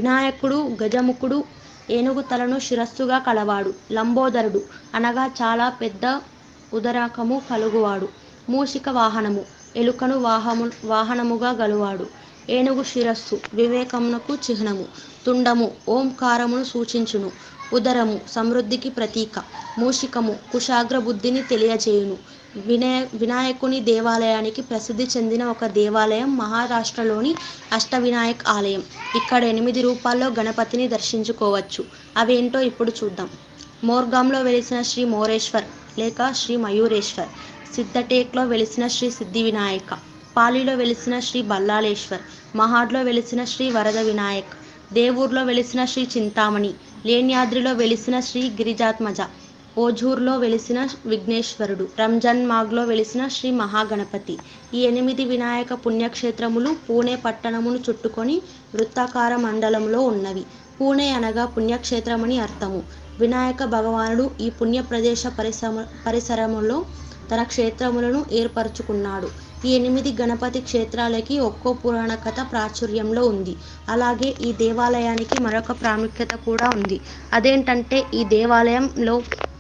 వినాయకుడు గజముఖుడు ఏనుగు తలను శిరస్సుగా కలవాడు లంబోదరుడు అనగా చాలా పెద్ద ఉదరకము కలుగువాడు మూషిక వాహనము ఎలుకను వాహము వాహనముగా గలువాడు ఏనుగు శిరస్సు వివేకమునకు చిహ్నము తుండము ఓంకారమును సూచించును ఉదరము సమృద్ధికి ప్రతీక మూషికము కుశాగ్ర బుద్ధిని తెలియజేయును వినయ వినాయకుని దేవాలయానికి ప్రసిద్ధి చెందిన ఒక దేవాలయం మహారాష్ట్రలోని అష్టవినాయక్ ఆలయం ఇక్కడ ఎనిమిది రూపాల్లో గణపతిని దర్శించుకోవచ్చు అవేంటో ఇప్పుడు చూద్దాం మోర్గాంలో వెలిసిన శ్రీ మోరేశ్వర్ లేక శ్రీ మయూరేశ్వర్ సిద్ధటేక్లో వెలిసిన శ్రీ సిద్ధి వినాయక పాలిలో వెలిసిన శ్రీ బల్లాలేశ్వర్ మహాడ్లో వెలిసిన శ్రీ వరద వినాయక్ దేవూర్లో వెలిసిన శ్రీ చింతామణి లేన్యాద్రిలో వెలిసిన శ్రీ గిరిజాత్మజ ఓఝూర్లో వెలిసిన విఘ్నేశ్వరుడు రంజాన్ మాగ్లో వెలిసిన శ్రీ మహాగణపతి ఈ ఎనిమిది వినాయక పుణ్యక్షేత్రములు పూణే పట్టణమును చుట్టుకొని వృత్తాకార మండలంలో ఉన్నవి పూణే అనగా పుణ్యక్షేత్రమని అర్థము వినాయక భగవానుడు ఈ పుణ్య ప్రదేశ పరిశ్రమ పరిసరములో తన క్షేత్రములను ఏర్పరచుకున్నాడు ఈ ఎనిమిది గణపతి క్షేత్రాలకి ఒక్కో పురాణ కథ ప్రాచుర్యంలో ఉంది అలాగే ఈ దేవాలయానికి మరొక ప్రాముఖ్యత కూడా ఉంది అదేంటంటే ఈ దేవాలయంలో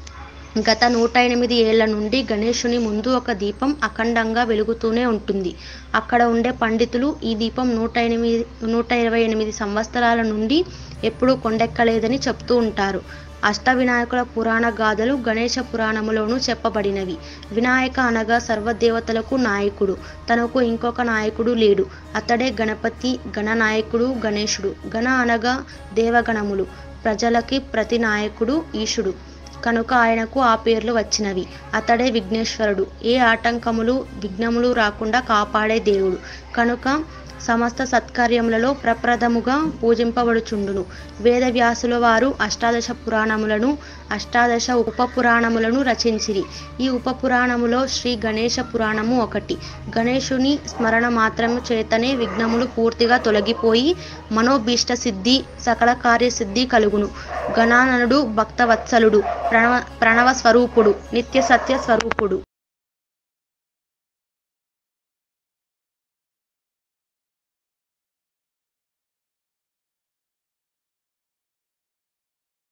గత నూట ఎనిమిది ఏళ్ల నుండి గణేశుని ముందు ఒక దీపం అఖండంగా వెలుగుతూనే ఉంటుంది అక్కడ ఉండే పండితులు ఈ దీపం నూట ఎనిమిది నూట ఇరవై ఎనిమిది సంవత్సరాల నుండి ఎప్పుడూ కొండెక్కలేదని చెప్తూ ఉంటారు అష్ట వినాయకుల పురాణ గాథలు గణేశ పురాణములోనూ చెప్పబడినవి వినాయక అనగా సర్వదేవతలకు నాయకుడు తనకు ఇంకొక నాయకుడు లేడు అతడే గణపతి గణనాయకుడు గణేశుడు గణ అనగా దేవగణములు ప్రజలకి ప్రతి నాయకుడు ఈశుడు కనుక ఆయనకు ఆ పేర్లు వచ్చినవి అతడే విఘ్నేశ్వరుడు ఏ ఆటంకములు విఘ్నములు రాకుండా కాపాడే దేవుడు కనుక సమస్త సత్కార్యములలో ప్రప్రథముగా పూజింపబడుచుండును వేదవ్యాసుల వారు అష్టాదశ పురాణములను అష్టాదశ ఉప పురాణములను రచించిరి ఈ ఉప పురాణములో శ్రీ గణేశ పురాణము ఒకటి గణేశుని స్మరణ మాత్రము చేతనే విఘ్నములు పూర్తిగా తొలగిపోయి మనోభీష్ట సిద్ధి సకల కార్యసిద్ధి కలుగును గణాననుడు భక్తవత్సలుడు ప్రణవ ప్రణవ స్వరూపుడు నిత్య సత్య స్వరూపుడు